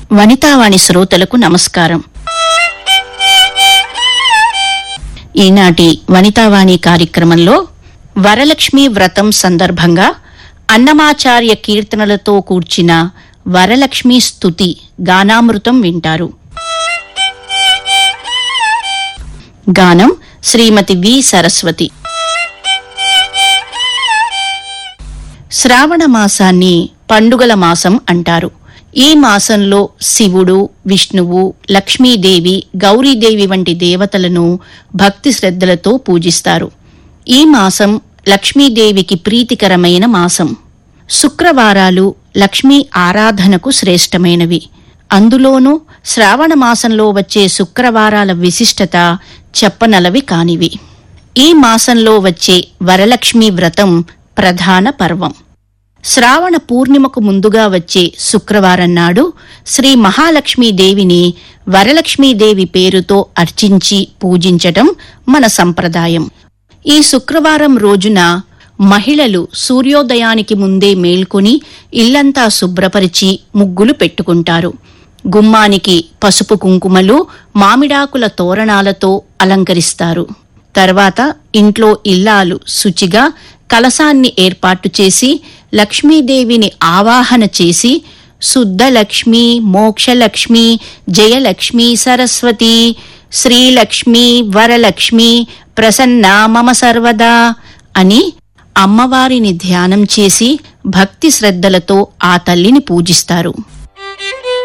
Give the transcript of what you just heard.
వనితావాణి శ్రోతలకు నమస్కారం ఈనాటి వనితావాణి కార్యక్రమంలో వరలక్ష్మి వ్రతం సందర్భంగా అన్నమాచార్య కీర్తనలతో కూర్చిన వరలక్ష్మి స్తుతి గానామృతం వింటారు గానం శ్రీమతి వి సరస్వతి శ్రావణ మాసాన్ని పండుగల మాసం అంటారు ఈ మాసంలో శివుడు విష్ణువు లక్ష్మీదేవి గౌరీదేవి వంటి దేవతలను భక్తి శ్రద్ధలతో పూజిస్తారు ఈ మాసం లక్ష్మీదేవికి ప్రీతికరమైన మాసం శుక్రవారాలు లక్ష్మీ ఆరాధనకు శ్రేష్టమైనవి అందులోనూ శ్రావణ మాసంలో వచ్చే శుక్రవారాల విశిష్టత చెప్పనలవి కానివి ఈ మాసంలో వచ్చే వరలక్ష్మి వ్రతం ప్రధాన పర్వం శ్రావణ పూర్ణిమకు ముందుగా వచ్చే శుక్రవారం నాడు శ్రీ మహాలక్ష్మీదేవిని వరలక్ష్మీదేవి పేరుతో అర్చించి పూజించటం మన సంప్రదాయం ఈ శుక్రవారం రోజున మహిళలు సూర్యోదయానికి ముందే మేల్కొని ఇల్లంతా శుభ్రపరిచి ముగ్గులు పెట్టుకుంటారు గుమ్మానికి పసుపు కుంకుమలు మామిడాకుల తోరణాలతో అలంకరిస్తారు తర్వాత ఇంట్లో ఇల్లాలు శుచిగా కలసాన్ని ఏర్పాటు చేసి లక్ష్మీదేవిని ఆవాహన చేసి శుద్ధలక్ష్మి మోక్షలక్ష్మి జయలక్ష్మి సరస్వతి శ్రీలక్ష్మి వరలక్ష్మి ప్రసన్నా మమ సర్వదా అని అమ్మవారిని ధ్యానం చేసి భక్తి శ్రద్ధలతో ఆ తల్లిని పూజిస్తారు